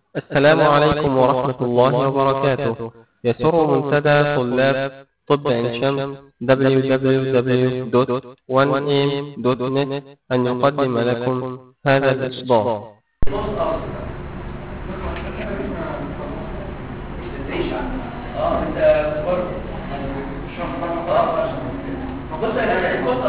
السلام عليكم ورحمة الله وبركاته يسر منتدى طلاب طب عين شمس www.1am.net أن يقدم لكم هذا الإصدار اه انت برضه بص يا جماعه البص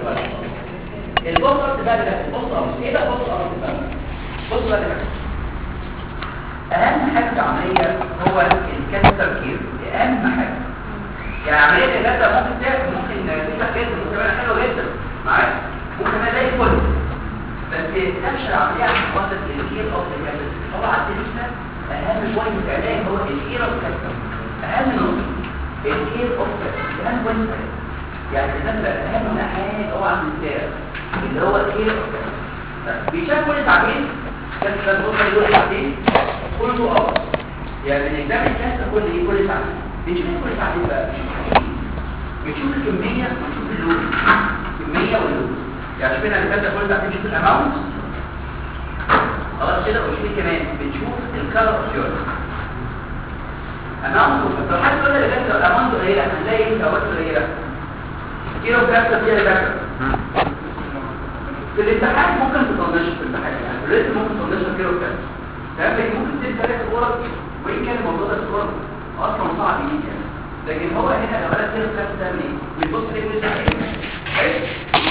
البص بقى ده البص ايه ده البص بقى بص بقى ده اهم حاجه في العمليه هو الكانسر كير اهم حاجه يعني عمليه الكانسر ممكن تعمل ممكن تبقى كده ممكن تعمل حلوه جدا معاك ممكن تعمل زي الفل بس تفشل العمليه عشان خاطر الكير اوف الكانسر طبعا لسه اهم شويه في العلاج هو الكير اوف الكانسر اهم نقطه الكير اوف الكانسر اهم بوينت يعني مثلا اهم حاجه طبعا الانسان اللي هو الكير اوف الكانسر بيشاف كل ساعتين كان كان بص كل ساعتين كل تو اور يعني بنعمل الكانسر كل ايه كل ساعتين بنشوف كل ساعتين بقى بنشوف الكميه ونشوف اللون الكميه واللون يعني شوفنا الكانسر كل ساعتين بنشوف الاماونت خلاص كده وشوف كمان بنشوف الكالر اوف يور اماونت لو حد قال لي كانسر اماونت قليله هنلاقي ايه اوقات قليله كيلو كانسر فيها كانسر في الامتحان ممكن تطنش في الامتحان يعني الريتم ممكن تطنش كيلو كانسر تمام ممكن تدي ثلاث صور وان كان الموضوع ده صور اصلا صعب جدا لكن هو هنا لو قال كيلو كانسر ده منين بيبص ليه كل ساعه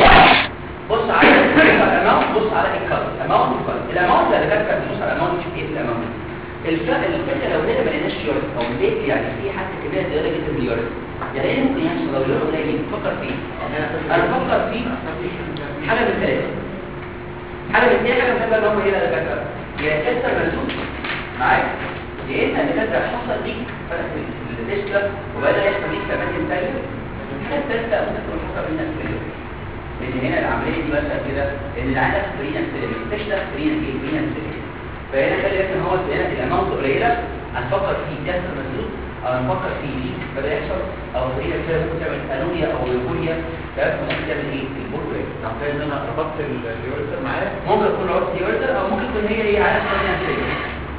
بص على الاماونت بص على الكالر الاماونت الاماونت اللي كانت بتبص على الاماونت تشوف ايه في الاماونت الفرق الفكره لو هنا ما لقيناش يوريك او ليك يعني في حد كميه زياده جدا من اليوريك يعني ايه ممكن يحصل لو اليوريك قليل فكر فيه انا بفكر فيه حاجه من ثلاثه حاجه من ايه حاجه من ثلاثه اللي هم هنا الدكاتره يا كسر مسدود معاك يا اما الدكاتره حصل ليك فرق في الاسلام وبدا يحصل ليك كمان ثانيه الحاجه الثالثه ممكن تكون حصل منك في اليوريك لان هنا العمليه دي مثلا كده ان العينه فرينا سيريم تشتغل فرينا ايه فرينا سيريم فهنا خلي بالك ان هو هنا الاماونت قليله هنفكر فيه كسر مسدود او هنفكر فيه ليك بدا يحصل او فرينا كده ممكن تعمل انوريا او يوكوليا تمام ممكن تعمل ايه البورو طب ان انا ربطت اليوريتر معايا ممكن تكون ربط يوريتر او ممكن تكون هي ايه عارف فرينا سيريم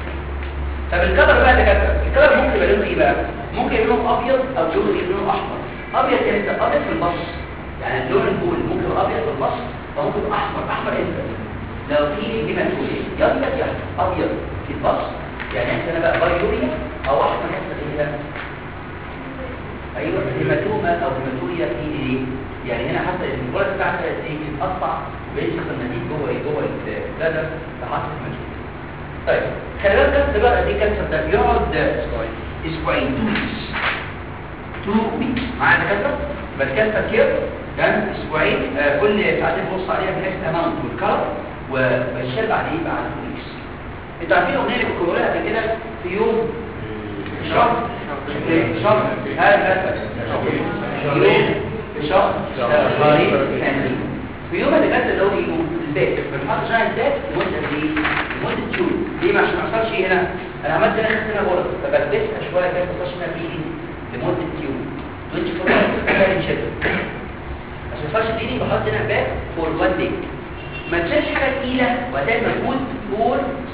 طب الكلر بقى اللي كده الكلر ممكن يبقى لونه ايه بقى ممكن يبقى لونه ابيض او لونه ايه لونه احمر ابيض امتى ابيض في النص يعني اللون البول ممكن يبقى ابيض في النص وممكن يبقى احمر احمر امتى لو في هيماتوريا يا ابيض يا ابيض في النص يعني انت انا بقى بايوريا او احمر يحصل ايه ده ايوه هيماتوما او هيماتوريا في ايه يعني هنا حتى الجرعه بتاعتها دي بتتقطع وبيمسك النتيجه جوه ايه جوه البلدر لحد هيماتوريا طيب خلي بالك ده بقى دي كانسر ده بيقعد اسبوعين اسبوعين 2 ويكس 2 ويكس معانا كده بس كانسر كير تمام اسبوعين آه كل ساعتين بص عليها بنفس الاماونت والكلر وبشتغل بعد ايه بعد ويكس انتوا عارفين الاغنيه اللي كنت بقولها قبل كده في يوم شهر شهر هذا يوم في شهر شهرين ثانيين في يوم اللي جت اللي هو يوم الباك بنحط شهر الباك لمده ايه لمده شهور ليه ما عشان ما يحصلش ايه هنا انا عملت هنا خدت هنا غلط فبدلتها شويه كده ما يحصلش هنا بيلي لمده يوم 24 hours شد عشان ما يحصلش بيلي بحط هنا باك فور 1 داي ما تشيلش حاجه تقيله وهتعمل مجهود فور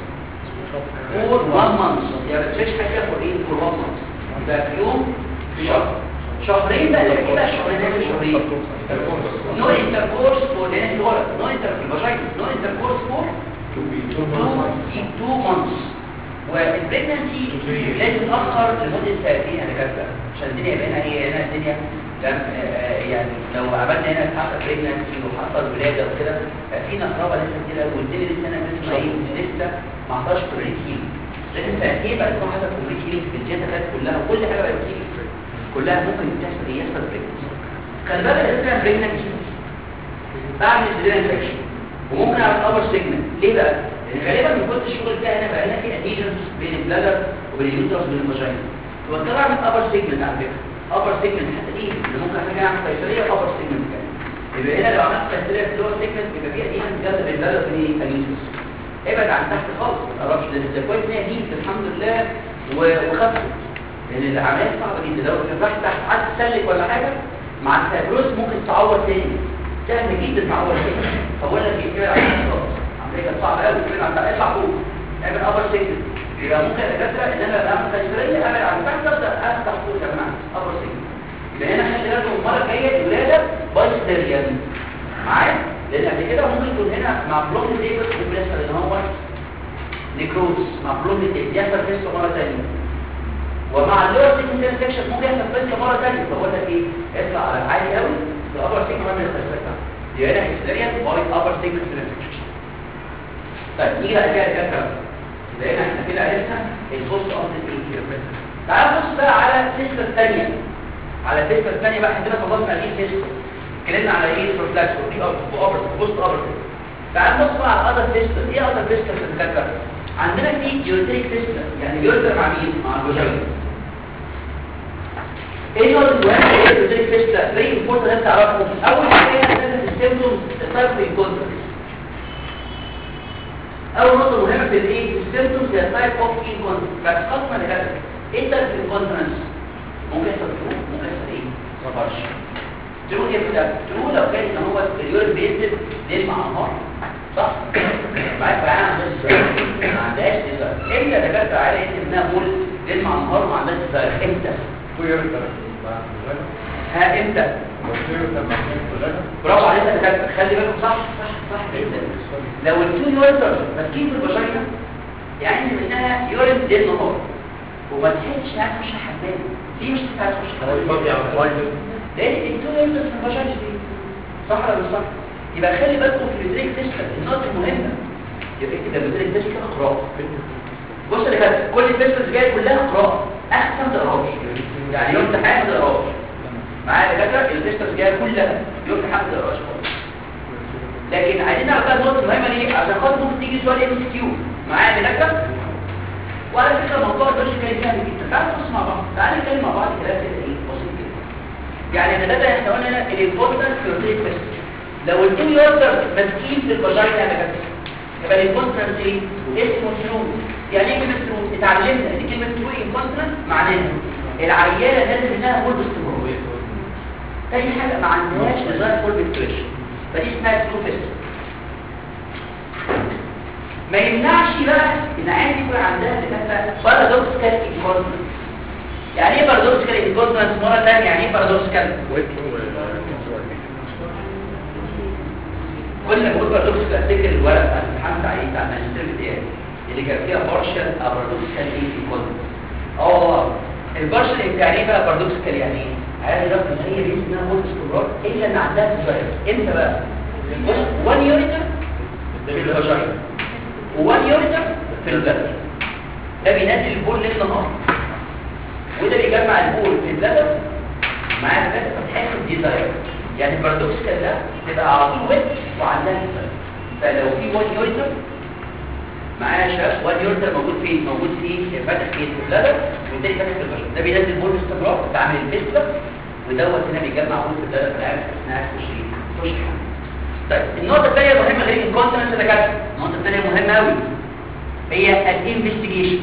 فور 1 مانث يعني ما تشيلش حاجه فور ايه فور 1 مانث يبقى في يوم في شهر شهرين بقى ايه بقى شهرين ايه شهرين نو انتركورس فور لان الولد نو انتر في الفاجينا نو انتركورس فور 2 مانثs والبريجنسي لازم تتاخر لمده سنتين انا كاتبه عشان الدنيا يبقى هنا ايه هنا الدنيا يعني لو عملنا هنا حصل بريجنسي وحصل ولاده وكده في نقربه لسه كتير قوي والدنيا لسه انا لسه ايه لسه ما حصلش كومبليت هيلينج لازم سنتين بعد ما حصل كومبليت هيلينج في الجينات كلها وكل حاجه بقت بتيجي كلها ممكن تحصل ايه يحصل بريجنسي خلي بالك لسه بريجنسي بعمل سيزيريان انفكشن وممكن اعمل اول سيجمنت ليه بقى؟ لان غالبا من كل الشغل بتاعي هنا بقى هنا في اديشنز بين البلادر وبين اليوترس وبين الفاجينا فبضطر اعمل ابر سيجمنت على فكره ابر سيجمنت حتى دي اللي ممكن احتاج اعمل قيصريه ابر سيجمنت كمان يبقى هنا لو عملت قيصريه في اللور سيجمنت يبقى في اديشنز بين البلادر وبين اليوترس ابعد عن تحت خالص ما تقربش لان ده كويس ان هي دي الحمد لله وخفت لان العمليه صعبه جدا لو كان راح تحت قعدت تسلك ولا حاجه مع الفيبروس ممكن تعور تاني سهل جدا تعور تاني فبقول لك ايه كده عشان خلاص عمليه صعبه قوي كده اطلع فوق اعمل ابر سيجمنت يبقى ممكن الدكاتره ان انا بعمل قيصريه ابعد عن تحت ابدا افتح فوق يا جماعه ابر سيجن يبقى هنا خلي بالكم المره الجايه الولاده بايستريان معايا لان قبل كده ممكن يكون هنا مع بلوك ديبس بيحصل ان هو نيكروز مع بلوك ديبس يحصل فيستو مره ثانيه ومع اللور سيجن سيكشن ممكن يحصل فيستو مره ثانيه فبقول لك ايه اطلع على عالي قوي في الابر سيجن من القيصريه يبقى هنا هيستريان باي ابر سيجن سيكشن طيب نيجي بقى كده كده يبقى هنا احنا كده عرفنا البوست اصل ايه تعال نبص بقى على السيستم الثانيه على السيستم الثانيه بقى عندنا خلصنا ايه سيستم اتكلمنا على ايه بروفلاكس ودي اوبر بوست اوبر تعال نبص بقى على الاذر سيستم ايه اذر سيستم في الدكاتره عندنا في يوريتريك سيستم يعني بيوريتر مع مين مع الفاجينا ايه هو الواحد ايه اليوريتريك سيستم فيري امبورتنت انت تعرفه اول حاجه هي السيمبتومز التايب الكونتراكت اول نقطه مهمه في الايه السيمبتومز هي تايب اوف انكونتنس بس خاصه لكده ايه تايب الانكونتنس ممكن يحصل ترو ممكن يحصل ايه صبرش ترو ايه بتاع ترو لو كان ان هو اليورين بينزل ليل مع نهار صح معاك بقى انا ما عندهاش ديزاير امتى دكاتره عالي انها بول ليل مع نهار وما عندهاش ديزاير امتى ها امتى برافو عليك يا دكاتره خلي بالكم صح صح صح جدا لو التو يورتر ماسكين في الفاجينا يعني منها يورين ليل نهار وما تحسش انها تخش الحمام ليه مش هتعرف تخش الحمام لان التو يورتر في الفاجينا دي صح ولا مش صح يبقى خلي بالكم في الريدريك سيستم النقطه المهمه يبقى كده الريدريك سيستم قراءه بص يا كده كل السيستمز جايه كلها قراءه احسن ما تقراش يعني يوم امتحان ما تقراش معايا يا دكاتره السيستمز جايه كلها يوم امتحان ما تقراش لكن عايزين نعرف بقى النقطه المهمه ليه عشان خاطر ممكن تيجي سؤال ام اس كيو معايا يا دكاتره وعلى فكره موضوع الدرس كان سهل جدا تعالوا نبص مع بعض تعالوا نتكلم مع بعض كلام كده ايه بسيط جدا يعني يا دكاتره احنا قلنا هنا الامبورتنس في الريدريك سيستم لو التيم يوردر ماسكين في الفاجينا يا دكاتره يبقى الانكونتنس ايه اسمه ثرو يعني ايه كلمه ثرو اتعلمنا ان كلمه ثرو انكونتنس معناها العيانه لازم انها بول باستمرار تاني حاجه ما عندهاش نظام فول بنتريشن فدي اسمها ثرو فيست ما يمنعش بقى ان عادي يكون عندها دكاتره بارادوكسيكال انكونتنس يعني ايه بارادوكسيكال انكونتنس مره ثانيه يعني ايه بارادوكسيكال كل ما بقول بارادوكس افتكر الورق بتاع الامتحان عليه بتاع الماجستير بتاعي اللي كان فيها بارشل او بارادوكسيكال ايه في كونتنس اه البارشل يعني ايه بقى بارادوكسيكال يعني ايه عايز رقم ان هي بيس انها موت استمرار الا ان عندها ديزاير امتى بقى بص 1 يوريتر في الفاجينا و1 يوريتر في البلد ده بينزل البول ليل نهار وده بيجمع البول في البلد معايا البلد فتحس بديزاير يعني البارادوكسيكال ده تبقى على طول ويت وعندها ديزاير فلو في 1 يوريتر معايا يا شباب 1 يوريتر موجود فين موجود في فاتح في البلد والتاني فاتح في البشر ده بينزل بول باستمرار بعمل الفيستلا ودوت هنا بيجمع بول في البلد في العالم اثناء تخش تخش طيب النقطه الثانيه المهمه غير الكونتنس ده كده النقطه الثانيه مهمه قوي هي الانفستيجيشن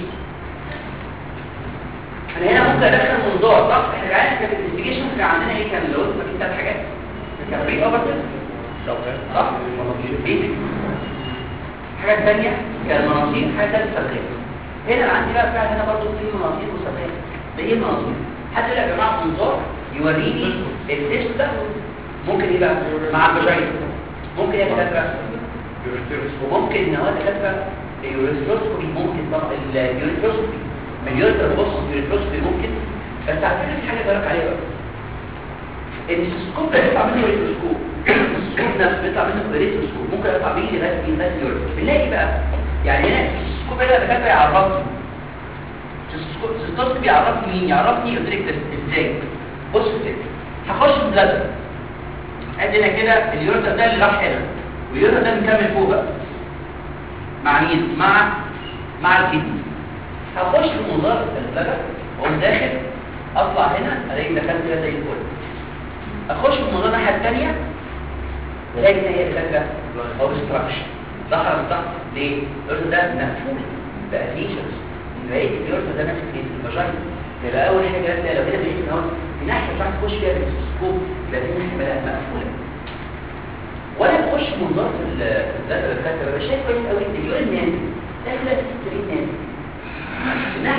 انا هنا ممكن ادخل منظار صح احنا عارف كان الانفستيجيشن كان عندنا ايه كان لو في ثلاث حاجات كان بري اوبرتيف صح بيزك حاجه ثانيه كان مناظير حاجه ثالثه صدريه هنا أنا عندي بقى فعلا هنا برضه في مناظير وصدريه ده ايه المناظير حد يقول يا جماعه منظار يوريني التيست ده ممكن ايه بقى مع الفاجينا ممكن ايه كده وممكن ان هو دكاتره اليوريثروسكوبي ممكن طبعا اليوريثروسكوبي اليوريثر بص اليوريثروسكوبي ممكن بس على فكره في حاجه بقولك عليها بقى السكوب ده بيطلع منه ريتروسكوب السكوب نفسه بيطلع منه ريتروسكوب ممكن يطلع بيه لغايه ايه لغايه اليوريثر بنلاقي بقى يعني هنا السكوب ده دكاتره يعرفني السكوب بيعرفني مين يعرفني الدريك ازاي بص كده هخش في البلد ادي هنا كده اليوريثر ده اللي راح هنا واليوريثر ده مكمل فوق بقى مع مين مع مع الكدني هخش في منظار البلد واقوم داخل اطلع هنا الاقي دخلت كده زي الفل اخش في المنظار الناحيه الثانيه الاقي ان هي دكاتره اوبستراكشن ظهر الضغط ليه؟ اليوريثر ده مقفول بقى ليشنز بقيت اليوريثر ده ماسك في الفاجينا يبقى اول حاجه لازم لو كده بقيت ان هو في ناحيه مش عارف تخش فيها بالسكوب يبقى في ناحيه بقى مقفوله وانا بخش منظار في الداتا الدكاتره ببقى شايف كويس قوي ان اليورين نازل ده كده ستريت نازل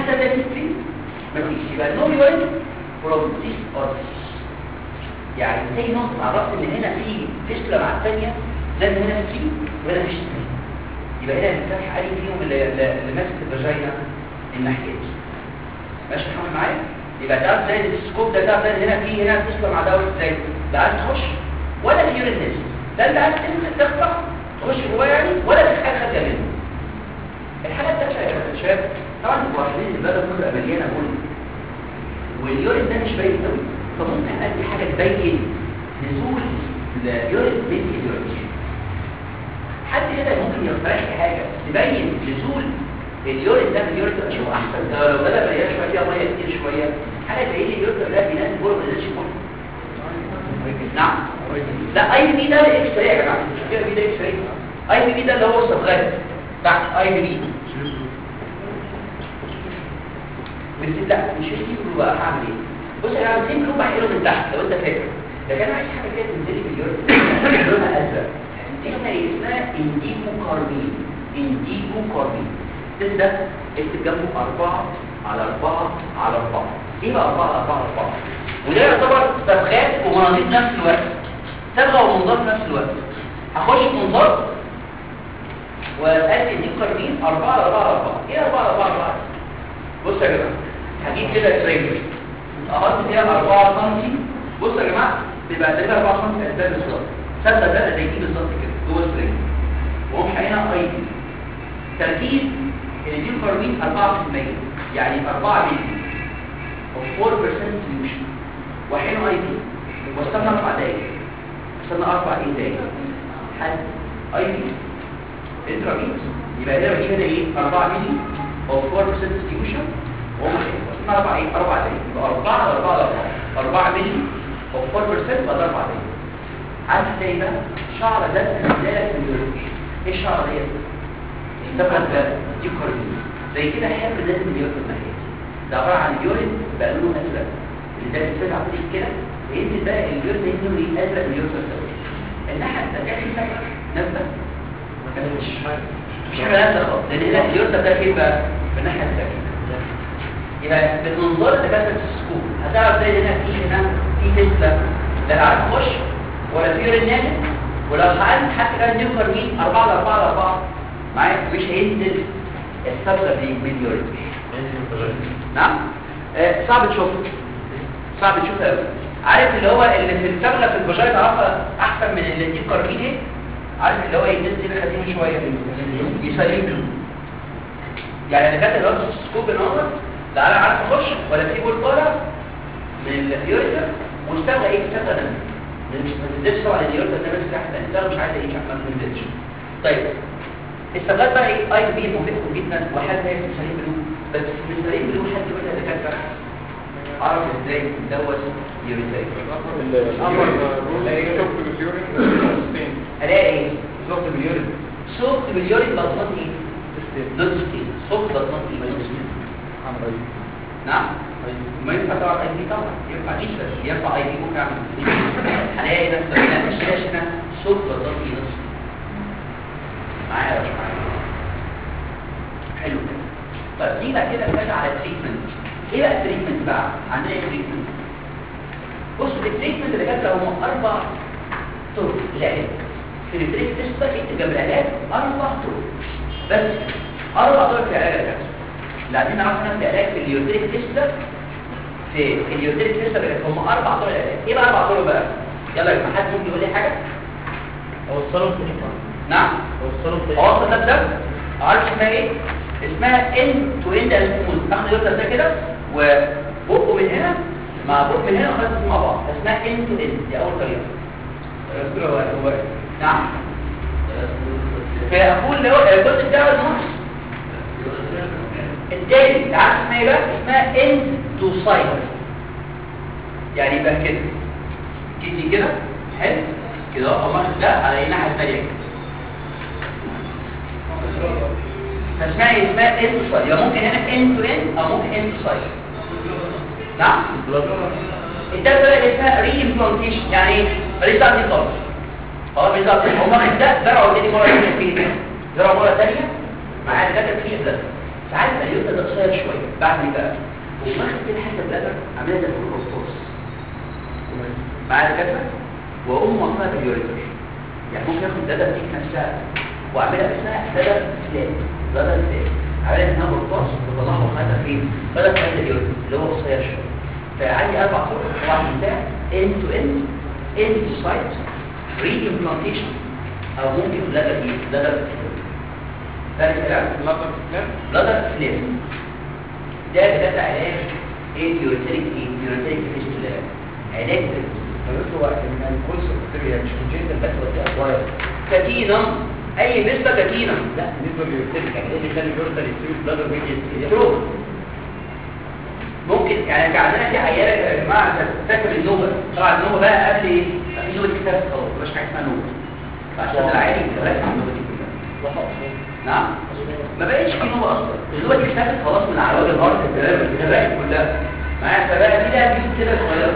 حد ده هيستوري مفيش يبقى نو يورين فروم ذيس اورفيس يعني زي نقطة عرفت ان هنا في فيستولا مع الثانية لازم هنا في وهنا مفيش ستريم يبقى هنا الفتح عالي فيهم اللي, اللي ماسك الفاجينا الناحية دي ماشي محمد معايا يبقى تعرف زي السكوب ده تعرف ان هنا في هنا فيستولا مع دوت ازاي لا عايز تخش ولا في يورين نزل لا انت عايز تنزل تقطع تخش جواه يعني ولا في حاجة خارجة منه الحاجة التالتة يا شباب طبعا انتوا عارفين ان البلد كلها مليانة بول واليورين ده مش باين قوي فممكن ادي حاجه تبين نزول اليورين من اليورين حد كده ممكن يقترح لي حاجه تبين نزول اليورين ده من اليورين اشوف احسن ده لو ده مليان شويه فيها ميه كتير شويه حاجه تبين لي اليورين ده بينزل بول ما بينزلش بول نعم لا اي بي ده اكس راي يا جماعه مش كده بي ده اكس راي اي بي ده اللي هو الصبغات تحت اي بي بس لا مش هيجي كله بقى هعمل ايه بص يا جماعه سيب لون بحيله من تحت لو انت فاكر لكن انا عايز حاجه كده تنزل في اليورين لونها ازرق دي اسمها ايه اسمها انديكو كارمين انديكو كارمين التست ده اكتب جنبه 4 على 4 على 4 ايه بقى 4 على 4 على 4 وده يعتبر صبغات ومناظير في نفس الوقت صبغه ومنظار في نفس الوقت هخش منظار وادي انديكو كارمين 4 على 4 على 4 ايه 4 على 4 على 4 بص يا جماعه هجيب كده ترينج احط فيها 4 سم بص يا جماعه بيبقى تقريبا 4 سم قد بالظبط تصدق ده زي دي بالظبط كده جوه الترينج واقوم حقيقه اي دي تركيز الديوكاربين 4% يعني 4 مللي و 4% سوليوشن وحين اي دي واستنى 4 دقايق استنى 4 ايه دقايق حد اي دي انترافينوس يبقى هنا بجيب هنا ايه 4 مللي او 4% سوليوشن وهم اسمها 4 ايه 4 دقايق يبقى 4 على 4 على 4 4 مللي او 4% يبقى ده 4 دقايق عارف ازاي بقى شعر ده نزلك من اليورين ايه الشعر ديت طبعا ده دي كاربين زي كده حبر لازم اليورين الناحيه ده عباره عن اليورين بقى لونه ازرق اللي ده بيتسجع عليه كده وينزل بقى اليورين ينزل ازرق من اليورين السوداء الناحيه الثانيه في نفس نفس مش مش حاجه نازله خالص لان هنا اليورين ده فين بقى في الناحيه الثانيه يبقى بالمنظار ده كانت السكوب هتعرف زي هنا في هنا في تسلا لا عارف تخش ولا في يورين نازل ولو سألت حتى كان نيوكر مين 4 على 4 على 4 معايا مش هينزل السبسة دي مليون نعم آه صعب تشوفه صعب تشوفه قوي عارف اللي هو اللي في السبلة في البشاية تعرفها احسن من اللي نيوكر مين ايه عارف اللي هو ينزل كده خفيف شوية يسلم له يعني اللي كانت الوقت سكوب النهارده لا انا عارف اخش ولا في بول طالع من اليوريتر واستبغى ايه استبغى نفسي مش ما تنزلش طبعا اليوريتر ده بس تحت ده مش عايز ايه ما تنزلش طيب السبات بقى ايه اي بي مهم جدا وحد هي سليم بلو بس من سليم بلو حد يقول لها دكاتره اعرف ازاي دوت يوريتر الامر لا شوف اليورين الاقي ايه صوت باليورين صوت باليورين بطنط ايه دوت ستين صوت بطنط ايه نعم ما ينفع طبعا اي بي طبعا ينفع جدا ينفع اي بي ممكن اعمل هلاقي نفسي هنا الشاشه هنا صوت بطنط ايه نص معايا ولا مش معايا حلو كده طيب نيجي بقى كده نرجع على التريتمنت ايه بقى التريتمنت بقى عندنا ايه التريتمنت بصوا التريتمنت اللي جت هم اربع طرق للعلاج في التريك تيست بقى اكتب جنب العلاج اربع طرق بس اربع طرق في العلاج ده اللي عايزين نعرفها في العلاج في اليوتريك تيست في اليوتريك تيست هم اربع طرق العلاج ايه بقى اربع طرق بقى يلا يا جماعه حد ممكن يقول لي حاجه اوصلهم تاني نعم اوصلهم تاني اوصل ده ده عارف اسمها ايه اسمها ان تو اند اسموز اخد اليوتر ده كده وبقه من هنا مع بق من هنا خلاص مع بعض اسمها ان تو اند دي اول طريقه هو هو نعم فاقول اللي هو الجزء بتاع النص التاني عارف اسمها ايه بقى اسمها ان تو سايد يعني يبقى كده كيسي كده حلو كده اهو ماخد ده على الناحيه الثانيه كده فاسمها ايه اسمها ان تو سايد يبقى ممكن هنا ان تو ان او ممكن ان تو سايد نعم التالتة بقى اسمها ري امبلانتيشن يعني ايه ماليش دعوه دي خالص خلاص ماليش دعوه هم واخد ده زرعوا تاني مره ثانيه فيه زرعوا مره ثانيه معاه ده كان فيه ده ساعات بقى اليوتا ده قصير شويه بعد ايه بقى وماخد كده حته بلادر عاملها زي الفول الرصاص مع الكتفه واقوم موصلها باليوريتر يعني ممكن اخد دادا دي نفسها واعملها اسمها دادا سلاب دادا سلاب عملها انها رصاص وطلعها وخدها فين بدل خد اليوريتر اللي هو قصير شويه فعندي اربع طرق طبعا بتاع end to end end to site re-implantation او ممكن بلادر ايه بلادر ثالث كلام لطف سلام بلادر سلاب ده ده علاج ايه يوريتريك ايه يوريتريك فيستولا علاج بس هو ان الكولس بكتيريا مش كونجنتال بس ولا اكواير كاتينم اي نسبه كاتينم لا بالنسبه لليورتيك يعني ايه اللي يخلي اليورتال يستوي بلادر ويجي تروح ممكن يعني كان عندنا في عياله يا جماعه فاكر النوبه طبعا النوبه بقى قبل ايه بقى في نوبه كتاب خلاص مش حاجه اسمها نوبه عشان العادي ركز على النوبه دي كلها نعم ما بقتش في نوبه اصلا النوبه دي اختفت خلاص من على وجه الارض الكبائر كلها معايا فبقى في لها بيوت كده صغيره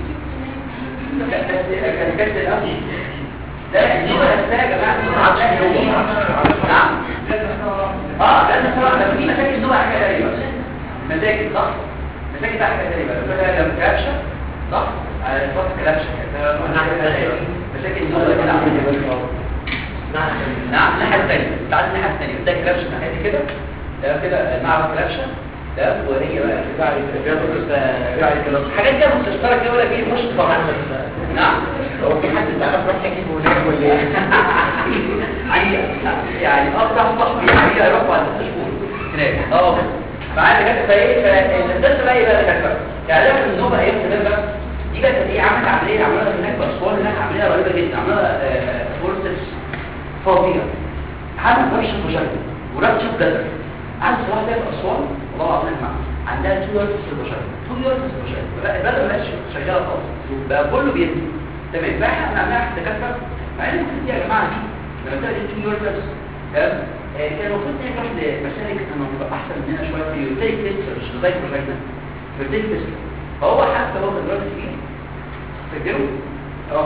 كانت كانت الاول لا النوبه نفسها يا جماعه النوبه عندها نوبه نعم اه ده مثلا لما في مشاكل نوبه حاجه تانيه مشاكل صح مشاكل بقى حاجه تانيه بقى مثلا لما كلبشه صح على صوت كلبشه كده مشاكل النوبه كده عامله نعم الناحيه الثانيه تعال الناحيه الثانيه ده كلبشه الناحيه دي كده ده كده معرض كلبشه ده وهي بقى حاجات كده مستشتركه كده ولا في مش طبعا نعم هو في حد تعرف راح تجيب هناك ولا ايه؟ عندي يعني افتح صاحبي يعني اروح بعد ست شهور هناك اه معانا كده فايه فالناس بقى ايه بقى كده يعني ده من النوبه ايه كده بقى دي بقى كانت ايه عملت عمليه عملها هناك في اسوان هناك عمليه رهيبه جدا عملها فورسس فظيع عمل فرشه مشاهده ورابطه بلدر قعدت صراحه في اسوان والله العظيم معاها عندها تو يورز في البشر تو يورز في البشر البلد ما بقتش شغاله خالص بقى كله بينزل تمام بقى احنا بنعملها في الدكاتره مع ان المفروض دي يا جماعه دي لما تلاقي تو يورز تمام آه، كان المفروض ان هي تروح لمسالك انه تبقى احسن مننا شويه في اليوتيك تيست مش زي بروجكتنا في اليوتيك تيست فهو حتى هو دلوقتي فيه فاكروا؟ اه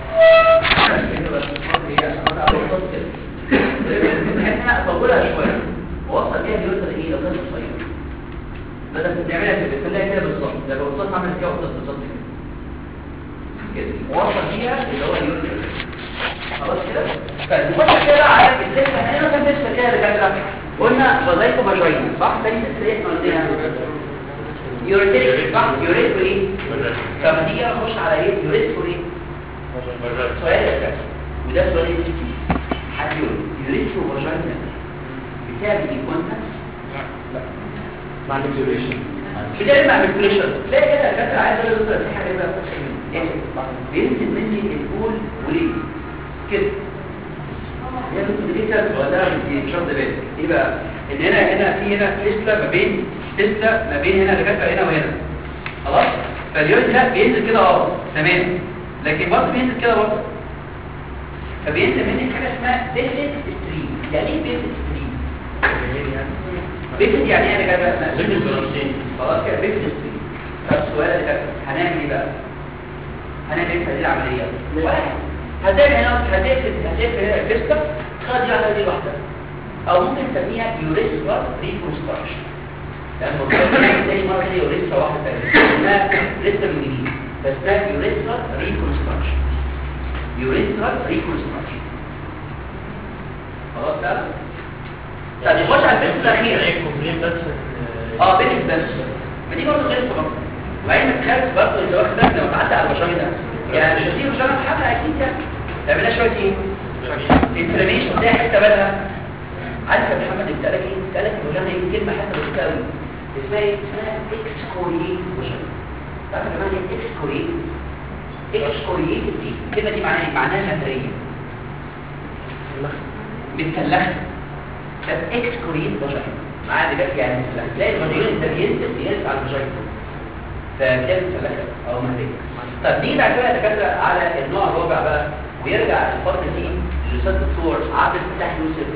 احنا اطولها شويه ووصل بيها اليوتر ايه لو كانت قصيره بدل نعملها كده خليها كده بالظبط ده لو وصلت عملت كده وصلت بالظبط كده كده ووصل فيها اللي هو اليوتر خلاص كده فنخش كده على السيستم احنا مثلا لسه كده دكاتره قلنا وظيفه بشريه صح تاني تسريح قلنا يوريتريك صح يوريت ايه فما تيجي نخش على ايه يوريت ايه سؤال يا دكاتره وده سؤال ايه حد يقول يوريت وفاجينا بتعمل الكونتاكت مع الديوريشن بتعمل مع البريشر تلاقي كده الدكاتره عايز اقول لك في حاجه بقى يعني بينزل مني البول وليه كده هي الكمبيوتر ولا مش واخد بالك ايه بقى ان هنا هنا في هنا تسلا ما بين تسلا ما بين هنا دكاتره هنا وهنا خلاص فاليوم ده بينزل كده اه تمام لكن برضه بينزل كده برضه فبينزل مني حاجه اسمها بيفيد ستريم يعني ايه بيفيد ستريم بيفيد يعني ايه يا دكاتره خلاص كده بيفيد ستريم طب السؤال يا دكاتره هنعمل ايه بقى هنعمل ايه في هذه العمليه واحد هتعمل هنا هتقفل هتقفل هنا الفيستا خد واحده دي لوحدها او ممكن نسميها يوريثرا ريكونستراكشن لما بنعمل تاني مره كده يوريثرا واحده ثانيه اسمها لسه من جديد فاسمها يوريثرا ريكونستراكشن يوريثرا ريكونستراكشن خلاص ده طب نخش على الفيس الاخير اه بيت بس ما دي برضه غير طبعا وبعدين تخاف برضه انت واخد بالك لما تعدي على البشرة يعني مش دي بشرة محملة اكيد يعني تعملها شويه ايه انفلاميشن ده حته بالها عارف يا محمد انت قالك ايه قالك البشرة دي كلمه حتى بسيطه قوي اسمها ايه اسمها اكسكوريت بشرة تعرف يا جماعه ايه اكسكوريت اكسكوريت دي الكلمه دي معناها ايه معناها مهريه متكلخه ده اكسكوريت بشرة معاه دلوقتي يعني تلاقي الغديون ده بينزل بينزل على البشرة فكان متكلخه او مهريه طب نيجي بعد كده يا دكاتره على النوع الرابع بقى ويرجع الفرد دي للاستاذ الدكتور عبد الفتاح يوسف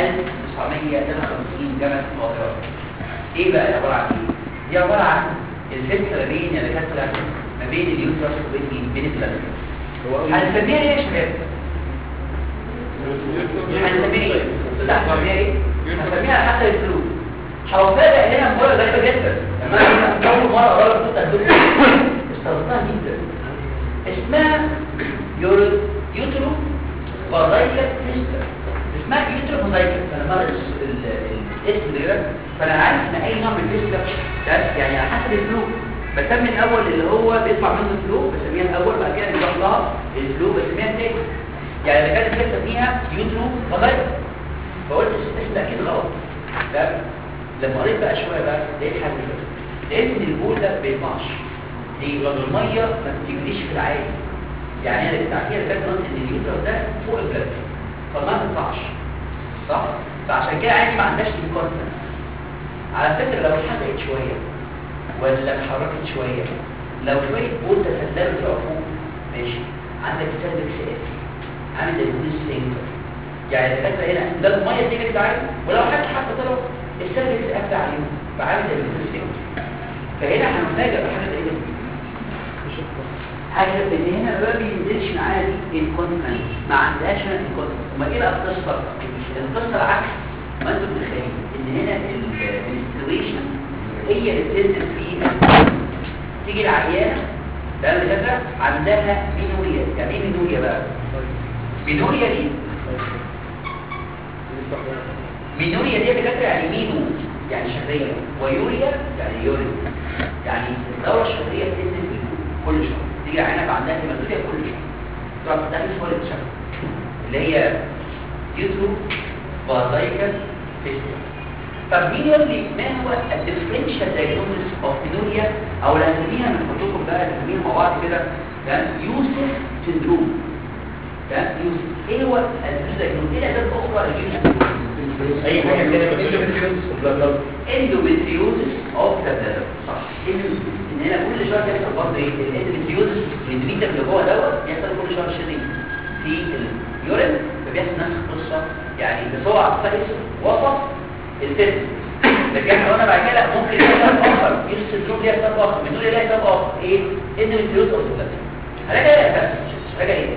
1952 جامعه القاهره ايه بقى عباره عن ايه؟ دي عباره عن الفكره ما بين يا دكاتره ما بين اليوترس وبين مين؟ بين البلد هنسميها ايه يا شباب؟ هنسميها ايه؟ تفتح هنسميها ايه؟ هنسميها حتى الفلوس هوفاجئ هنا مره غريبه جدا لما انا اول مره اقرا كنت هتقول استغربتها جدا اسمها يورو يوترو فازايكا فيستا اسمها يوترو فازايكا فلما أقرأ الس- ال- ال- الاسم ده فانا عارف ان اي نوع من الفيستا ده يعني على حسب الفلو بسمي الاول اللي هو بيطلع منه الفلو بسميها الاول بعد كده بيروح لها الفلو بسميها التاني يعني اللي كانت بسميها يوترو فازايكا فقلت الاسم ده اكيد غلط تمام لما قريت بقى شويه بقى لقيت حاجه كده لقيت ان البول ده ما بيطلعش ليه؟ لان الميه ما بتجريش في العادي يعني انا التعكير اللي كانت قلت ان اليوترس ده فوق البلد فما بتطلعش صح؟ فعشان كده عادي ما عندهاش انكونتنس على فكره لو اتحرقت شويه ولا اتحركت شويه لو شويه بول تسللوا فيها فوق ماشي عندك سيرفكس اف عامل زي البول سفنكتر يعني الفكره هنا ده الميه تجري عادي ولو حد حتى طلع السيرفكس قفل عليهم فعامل زي البول سفنكتر فهنا هنفاجئ بحاجه زي كده حاجه ان هنا ما بينزلش معانا دي انكونتنس ما عندهاش هنا انكونتنس امال ايه بقى القصه القصه العكس ما انتم متخيلين ان هنا الانستليشن هي اللي بتنزل فيه تيجي العيانه ده اللي كده عندها مينوريا يعني ايه مينوريا بقى مينوريا دي مينوريا دي بجد يعني مينو يعني شهرية ويوريا يعني يوري يعني الدورة الشهرية بتنزل كل شهر تيجي عينك عندها هيماتوريا كل شهر تروح تدخل سؤال الشهر اللي هي يوترو فازايكال فيستيval طب مين يقول لي ما هو الديفرنشال دايجنوستس اوف مينوريا او اللي هنسميها من فضلكم بقى نسميها مع بعض كده تمام يوسف سندروم تمام يوسف ايه هو الديفرنشال ايه الاسباب الاخرى لليوسف اي حاجه كده بتنزل اندوميتريوزس اوف ذا بلادر صح ان إن هنا كل شهر بيحصل برضه ايه الاندوميتريوزس الاندوميتر اللي جوه دوت بيحصل كل شهر شيدنج في اليورين فبيحصل نفس القصه يعني بس هو عبقري وصف الفيلم لكن احنا قلنا بعد كده ممكن يلاقي سبب اخر يفصل الدروب ليها سبب اخر من دول يلاقي سبب اخر ايه اندوميتريوزس اوف ذا بلادر حاجه ايه حاجه ايه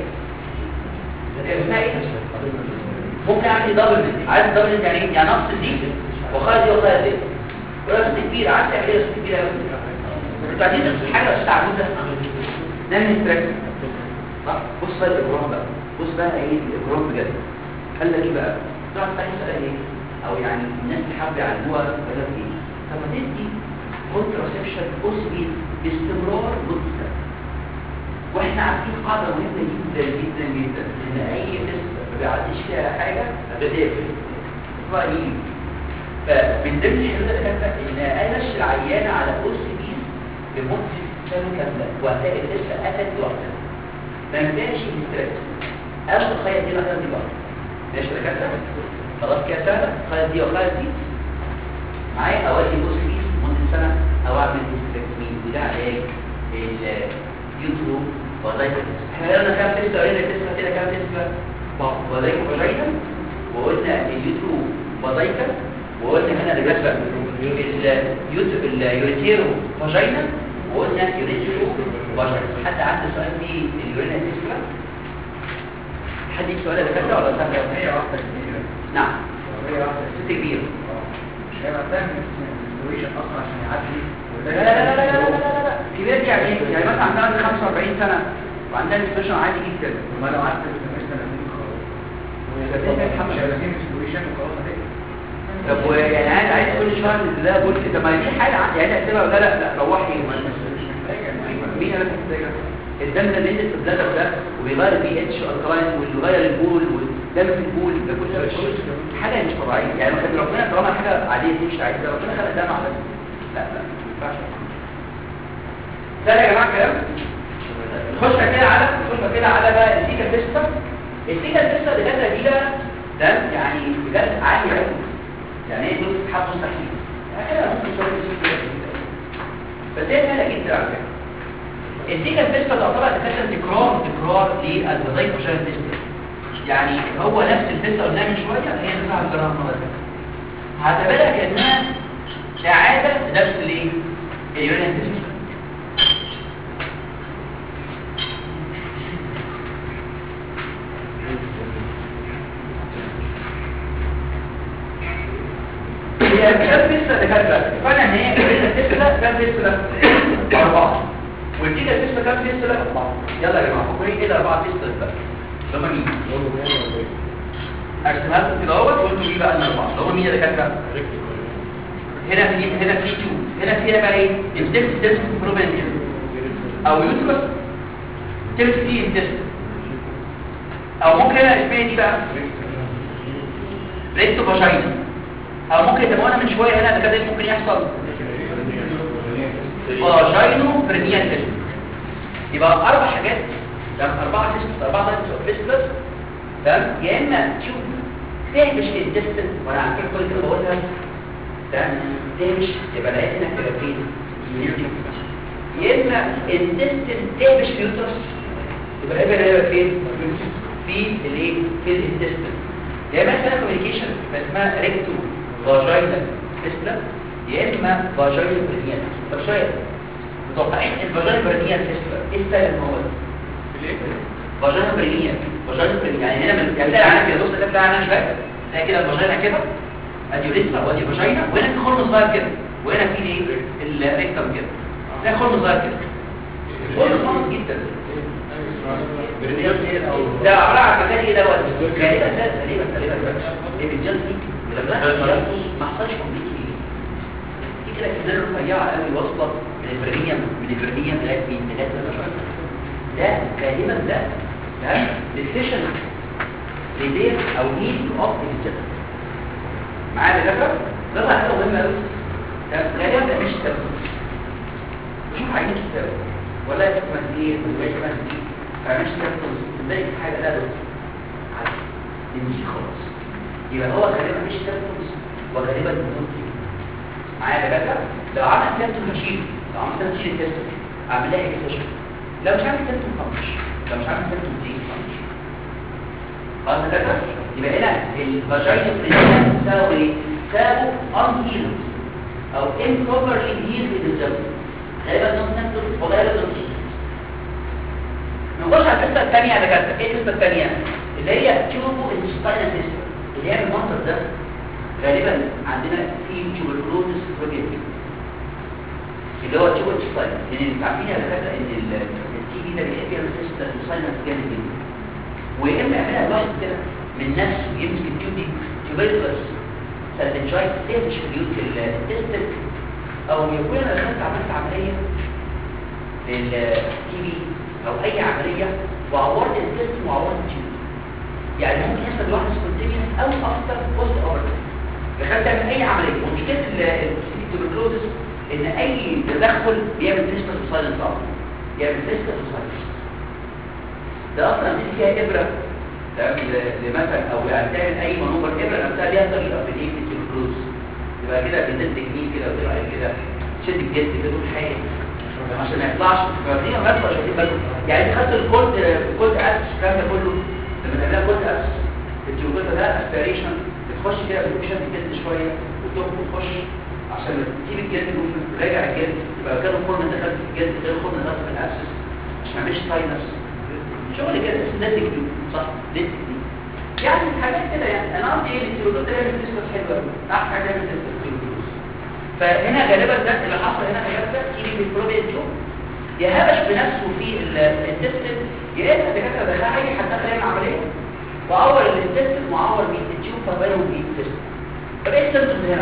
اسمها ايه ممكن اعمل دبل عايز دبل يعني ايه يعني نقص دي وخالد دي وخالد دي ولا ست كبيره عايز تعمل ايه ست كبيره قوي انتوا عايزين تنسوا حاجه بس تعملوا ده نعمل تراك صح بص بقى الاجرام بقى بص بقى ايه الاجرام بجد قال لك ايه بقى تقعد تسال سؤال ايه او يعني الناس اللي حابه يعلموها قال لك ايه طب ما تدي كونتراسبشن بوسبيل باستمرار مده سنه واحنا عارفين قاعده مهمه جدا جدا جدا ان اي قصه ما بيعديش فيها حاجه بتقفل اسمها ايه فمن ضمن الحلول اللي كانت ان امشي العيانه على قرص بيس لمده سنه كامله وهتلاقي القصه قفلت لوحدها ما ينفعش الاسترس او تخيل دي مثلا دي لوحدها ماشي يا دكاتره خلاص كده سهله خيل دي وخيل دي معايا اودي قرص بيس لمده سنه او اعمل هيستريكتومي وده علاج اليوتيوب وظائف احنا قلنا كام تسلا قلنا تسلا كده كام تسلا وظائف فاجينا وقلنا اليوتيوب وظائفه وقلنا هنا الرسم اليوتيوب اليوريتيرو فاجينا وقلنا يوريتيرو فاجينا حد عنده سؤال في اليورينا تسلا حد يسأل سؤال ده كده ولا سهل هي واحدة كبيرة نعم هي واحدة ست كبير مش هيبقى فاهم السيتويشن اصلا عشان يعدي لا لا لا لا لا لا لا لا كبير دي يعني ايه؟ يعني مثلا عندها 45 سنة وعندها ديسبشن عادي جدا وما لو قعدت في سنتين خلاص مش هيبقى فيه سيتويشن وخلاص هتقفل طب ويعني عايز عايز كل شهر ده بص طب ما دي حاله عندي يعني اكتبها ولا لا لا روحي مين انا محتاجه الدم ده بينزل في البلادر ده وبيغير البي اتش الكلاين ويغير البول والدم في البول ده كل شيء حاجه مش طبيعيه يعني ما كان ربنا طالما حاجه عاديه دي مش عايزه ربنا خلق ده مع ده لا لا ما ينفعش سهل يا جماعه الكلام نخش كده على نخش كده على بقى السيكا فيستا السيكا فيستا اللي كانت دي بقى ده يعني بجد عالي قوي يعني ايه دول حد مستحيل يعني كده ممكن شويه يصير كده بس هي سهله جدا على فكره السيكا فيستا تعتبر اساسا تكرار تكرار للوظائف عشان الفيستا يعني هو نفس الفيستا قلناها من شويه هي نفسها هنكررها مره ثانيه هعتبرها كانها اعاده لنفس الايه اليورين فيستا هي كام قصه اللي كام فيستولا اربعه والتيتا فيستولا كام فيستولا اربعه يلا يا جماعه فكرين ايه الاربعه فيستولا بقى اللي هم مين ارسمها لكم كده اهوت وقلت ايه بقى الاربعه اللي هم مين يا دكاتره هنا في هنا في تو هنا في بقى ايه التست تست بروبنشن او يوترس تمسك فيه التست او ممكن هنا اسمها دي بقى ريكتو فاجينا او ممكن زي ما قلنا من شويه هنا ده كده ممكن يحصل فاجينو برينيال تيست يبقى اربع حاجات تمام اربعه تيست اربعه تيست اوف فيستلس تمام يا اما تشوف تهمش الانتستين وانا على فكره كل كده بقولها تمام تهمش يبقى لقيت انك تبقى فين يا اما الانتستين تهمش في يوترس يبقى الابره هيبقى فين في الايه في الانتستين يا اما كده كوميونيكيشن اسمها ريكتو فاجينا فيستلا يا اما فاجينا برينيال طب شويه متوقعين الفاجينا برينيال فيستلا ايه السبب ان هو فاجينا برينيال فاجينا برينيال يعني هنا من يعني تلاقي عنها كده بص تلاقي عنها شويه تلاقي كده الفاجينا كده ادي ريترا وادي فاجينا وهنا في خرم صغير كده وهنا في ايه الريكتم كده تلاقي خرم صغير كده خرم صغير جدا ده عباره عن مكان ايه دوت غالبا ده غالبا غالبا ايه بالجلسي لما ما حصلش كومبليت فيه دي كده كده رفيعه قوي واصله من البرنيوم من البرنيوم لغايه مين لغايه الرشاقه ده غالبا ده ده ديفيشن ريدير او نيد اوف الجلسي معايا يا دكتور ده حاجه مهمه قوي ده غالبا ده مش سبب شوف عايز السبب ولا اسمها ايه ولا اسمها ايه فمش تنفذ تلاقي حاجه لا بس دي خلاص يبقى هو غالبا مش تنفذ وغالبا ممكن معايا يا باشا لو عمل تنفذ هشيل لو عمل تنفذ هشيل التست اعمل لها اكسشن لو مش عامل تنفذ خمش لو مش عامل تنفذ دي خمش خلاص يا باشا يبقى هنا الفاجينا بريزنت تساوي ايه؟ تساوي unhealed او improperly healed بالظبط غالبا نون تنفذ وغالبا نون نخش على القصه الثانيه يا دكاتره ايه القصه الثانيه اللي هي تيوبو انستاينا سيستم اللي هي بالمنظر ده غالبا عندنا في تيوبركلوزس بروجيكت اللي هو تيوبو انستاينا لان انتوا عارفين يا دكاتره ان التي بي ده بيحب يعمل سيستم انستاينا جامد جدا ويا اما يعملها لوحده كده من نفسه يمسك التيوب دي تيوبركلوز سالفنجايت تهمش في اليوت التستك او يكون انا دخلت عملت عمليه للتي بي او اي عملية وعورت الجسم وعورت الجلد يعني ممكن يحصل واحد سبونتينيوس او افتر بوست اوبرتيف دخلت تعمل اي عملية ومشكلة التوبركلوزس ان اي تدخل بيعمل فيستس وسايلنس اصلا بيعمل فيستس وسايلنس ده اصلا دي فيها ابرة لمثلا او يعني تعمل اي منوبر ابرة نفسها ليها طريقة في الايه في التوبركلوزس يبقى كده بيدل تكنيك كده وتبقى كده تشد الجلد كده تقول حاجة عشان ما يطلعش فدي ما يطلعش واخدين بالكم يعني انت خدت الكولد الكولد اسس الكلام ده كله لما تعملها كولد اسس التيوبيتا ده اسبيريشن بتخش كده بتشد الجلد شويه وتقوم تخش عشان تجيب الجلد وراجع الجلد يبقى كان الخرم دخل في الجلد غير الخرم دخل في الاسس عشان ما يعملش ساينس شغل كده اسمه ده تكنيك صح ده تكنيك يعني حاجات كده يعني انا قصدي ايه التيوبيتا ده بيعمل تيست حلوه قوي احسن حاجه يعمل تيست فهنا غالبا ده اللي حصل هنا غالبا ده تيجي في البروبين تيوب يهبش بنفسه في الانتستين يا اما الدكاتره دخلها اي حد دخل يعمل عمليه وعور الانتستين وعور مين التيوب فبينهم مين الانتستين طب ايه السيمتومز هنا؟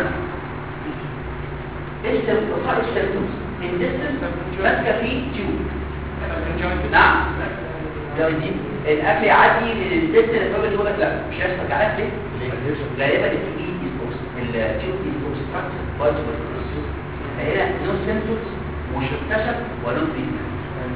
ايه السيمتومز؟ ايه السيمتومز؟ الانتستين ماسكه فيه تيوب نعم لو دي الاكل يعدي من الانتستين الفبل يقول لك لا مش هيحصل عارف ليه؟ غالبا التيوب التيوب is obstructed by tuberculosis فهنا no symptoms مش اكتشف ولا treatment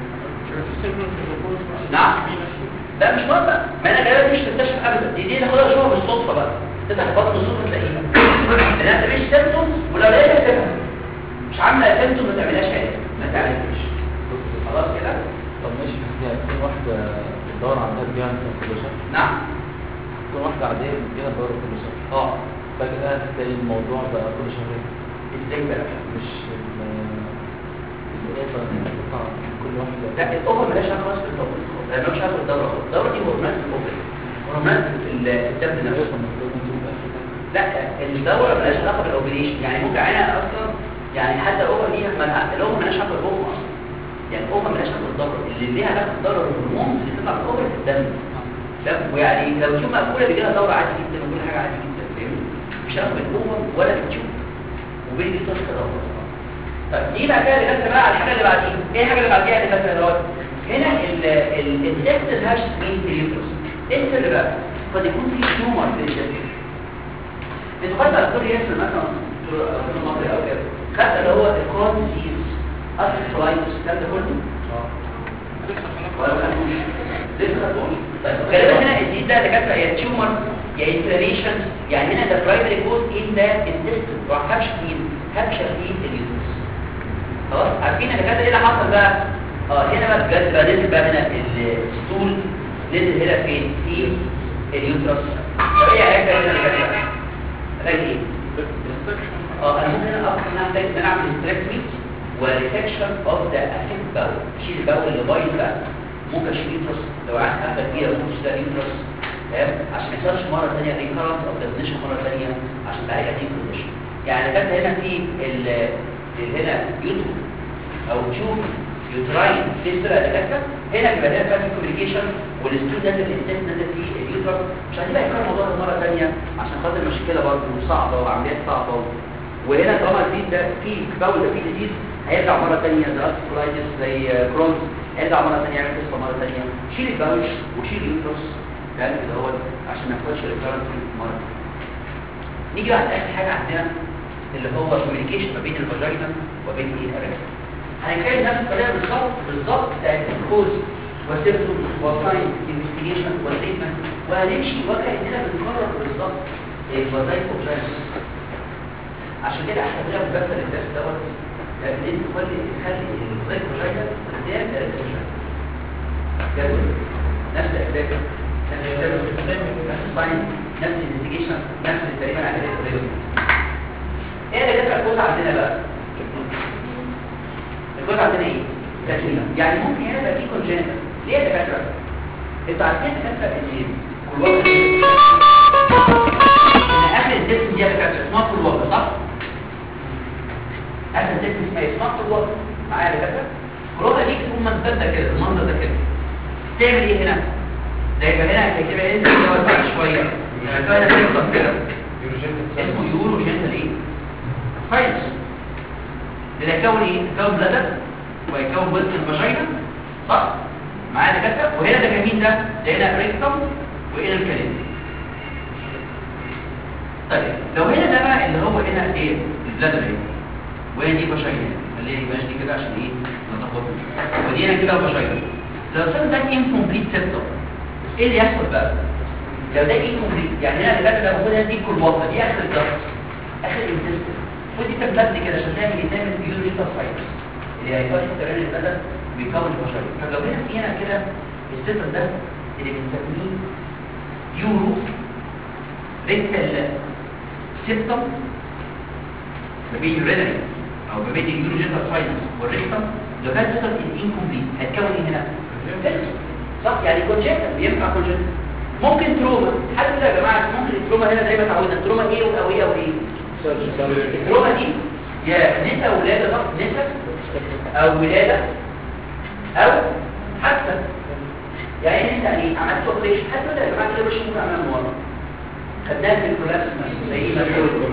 نعم لا مش مرضى ما انا جاي مش تكتشف ابدا دي دي ناخدها شويه بالصدفه بقى تفتح بطن الصدفه تلاقيها لانها مش سيمتومز ولو لقيتها تفهم مش عامله سيمتوم ما تعملهاش عادي ما تعالجش خلاص كده طب ماشي يعني تكون واحدة بتدور عندها بيان كل شهر نعم تكون واحدة عادية بتجينا تدور كل شهر اه فجأة تلاقي الموضوع بقى كل شهرين ازاي بقى مش ال- الإضافة اللي بتطلع من كل واحدة لا الاوفر مالهاش علاقه خالص بالدوره لانه مش عارف الدوره خالص الدوره دي هرمونات الاوفر هرمونات الدم نفسه لا الدوره مالهاش علاقه بالاوبريشن يعني ممكن عينها اصلا يعني حتى اوفر دي ما لها- الام مالهاش علاقه بالام اصلا يعني الام مالهاش علاقه بالضرر اللي ليها علاقه بالضرر الهرمون اللي بتطلع من الاوفر في الدم تمام ويعني لو تشوف مقبوله بيجي لها دوره عادي جدا وكل حاجه عادي جدا فاهمني مش علاقه بالاوفر ولا بالتشوف وبين دي تصل دوره طيب دي بقى كده اللي بقى على الحاجه اللي بعديها ايه الحاجه اللي بعديها اللي بس دلوقتي هنا الانسكت الهاش مين في اليوترس ايه السر بقى قد يكون في تيومر في الجسم انتوا خدت على الدكتور ياسر مثلا دكتور المصري او كده خدت اللي هو الكون ديزيز ارثرايتس الكلام ده كله ولا ما خدتوش؟ لسه ما خدتوش طيب غالبا هنا الديز ده دكاتره يا تيومر يا انفلاميشن يعني هنا ده برايمري كوز ان ذا انتستين وهبش فين هبشه في اليوترس خلاص عارفين يا دكاتره ايه اللي حصل بقى اه هنا بقى بجد بقى نزل بقى هنا الستول نزل هنا فين في اليوترس طب ايه علاج بقى هنا يا دكاتره علاج ايه اه انا ممكن اصلا انا احتاج ان انا اعمل هيستريكتومي وريسكشن اوف ذا افكت باول اشيل الباول اللي بايظ بقى ممكن اشيل اليوترس لو عندي حاجه كبيره ممكن اشيل اليوترس تمام عشان ما يحصلش مره ثانيه ريكارنس او ديفنيشن مره ثانيه عشان تعالج هذه الكونديشن يعني كانت هنا في ال ال- هنا يوتيوب او تشوف يوتراين فيسترا دكاتره هنا بيبقى هنا فاتي كوميونيكيشن والستول نازل الانسان نازل في اليوترس مش عايزين بقى يكرر الموضوع ده مره ثانيه عشان خاطر المشكله برضه صعبه وعمليات صعبه وهنا طالما الديز ده في باول ده في ديزيز هيرجع مره ثانيه زي ارثرايتس زي كرونز هيرجع مره ثانيه يعمل قصه مره ثانيه شيل الباول وشيل اليوترس فاهم كده هو عشان ما يحصلش ريكارنس مره ثانيه نيجي بقى على اخر حاجه عندنا اللي هو كوميونيكيشن ما بين الفاجينا وبين ايه الاريكس هنتكلم نفس الطريقه بالظبط بالظبط بتاعت الكوز وسيرتوم وساين انفستيجيشن وتريتمنت وهنمشي وكاننا بنكرر بالظبط الوظائف والفاجينا عشان كده احنا طريقه مباشره للدرس دوت لان انت تخلي تخلي الوظائف والفاجينا قدام ثلاث فاجينا جدول نفس الاهداف نفس السيرتوم نفس الساين نفس الانفستيجيشن نفس تقريبا عمليه الريزم ايه اللي جاب الكوز عندنا بقى الكوز عندنا ايه تسليمه يعني ممكن هنا يبقى في كونجنتال ليه يا دكاتره انتوا عارفين يا دكاتره ان كل واحد ان اخر الجسم دي يا دكاتره اسمها كل واحد صح اخر الجسم اسمها اسمها كل واحد معايا يا دكاتره كل واحد دي تكون ممتده كده المنظر ده كده تعمل ايه هنا ده يبقى هنا هتكتبها انت كده بعد شويه يعني كده هتخلص كده اسمه يورو جنتال ايه فايلز اللي هيكون ايه هيكون بلادر وهيكون وسط الفاجينا صح معايا دكاتره وهنا ده جميل ده ده هنا ريكتوم وهنا الكلام طيب لو هنا ده بقى اللي هو هنا ايه البلادر ايه وهنا دي فاجينا خليها يبقى دي كده عشان ايه نتخبط ودي هنا كده فاجينا لو كان ده انكمبليت سيبتوم ايه اللي يحصل بقى لو ده انكمبليت يعني هنا اللي ده المفروض هنا دي كل واحده دي اخر الضغط اخر الانتستين ودي تبلد كده عشان تعمل تعمل بيولوجيكال سايتس اللي هيكون الترين البلد بيكون البشر طب لو هنا في هنا كده السيستم ده اللي بنسميه يورو ريكتال سيستم ما بين الرينري او ما بين اليوروجينال سايتس والريكتم لو كان سيستم انكمبليت هتكون ايه هنا صح يعني كونجكتال بينفع كونجكتال ممكن تروما حد كده يا جماعه ممكن التروما هنا زي ما اتعودنا التروما ايه او ايه او ايه التروما دي يا نسا ولاده ضغط نسا او ولاده او حتى يعني انت يعني عملت اوبريشن حتى ده يا جماعه كده مش ممكن اعملها من ورا خدناها في الكولابس زي ما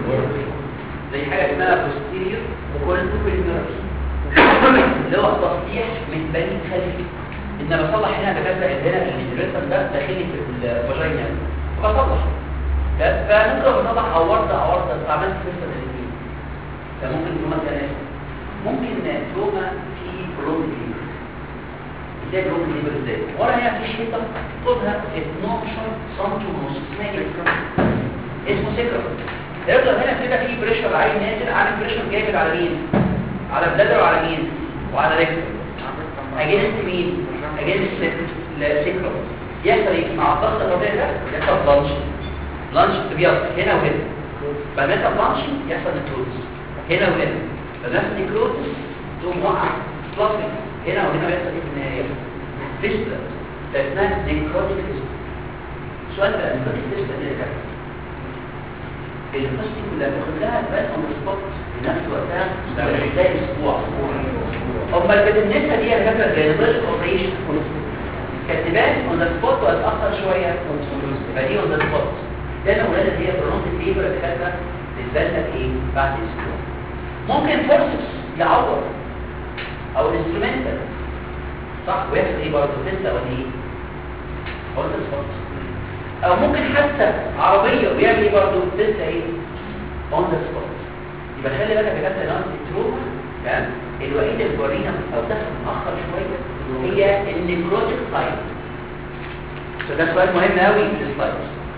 زي حاجه اسمها posterior collicular اللي هو تصليح من بني خلفي ان بصلح هنا دكاتره هنا الريتم ده داخلي في الفاجينا بصلح فممكن بصلح اورده اورده استعملت قصه الاثنين فممكن تروما ثلاثه ممكن تروما في بروم ليبر ازاي بروم ليبر ازاي ورا هنا في حته طولها 12 سم ونص اسمها ايه اسمه سكر يفضل هنا كده في بريشر عالي نازل عامل بريشر جامد على مين على بلادر وعلى مين وعلى ريكتر اجينست مين اجينست سكر يحصل ايه مع الضغط الطبيعي ده يحصل بلانش بلانش بيحصل هنا وهنا بعد ما يحصل بلانش يحصل نكروزس هنا وهنا فنفس نكروزس تقوم وقع بلاسميك هنا وهنا بيحصل ايه في النهايه فيستلا فاسمها نيكروتيك فيستلا السؤال بقى نيكروتيك فيستلا ايه ده القصه دي كلها بتاخد لها بس اون سبوت في نفس وقتها زي اسبوع امال كانت النسبه دي يا فاكره زي الريسك اوبريشن كانت تبان اون ذا سبوت وتاخر شويه فدي اون ذا سبوت ده الاولاد اللي هي برونت ليبر الدكاتره بتبان لك ايه بعد اسبوع ممكن فورسز يعور او الانسترومنتال صح ويحصل ايه برضه لسه ولا ايه اون ذا سبوت او ممكن حتى عربيه ويعمل ايه برضه لسه ايه اون ذا سبوت يبقى خلي بالك يا كابتن لو التروما تمام الوحيده اللي بتورينا او تحصل متاخر شويه هي النيكروتيك سايت فده سؤال مهم قوي في السلايد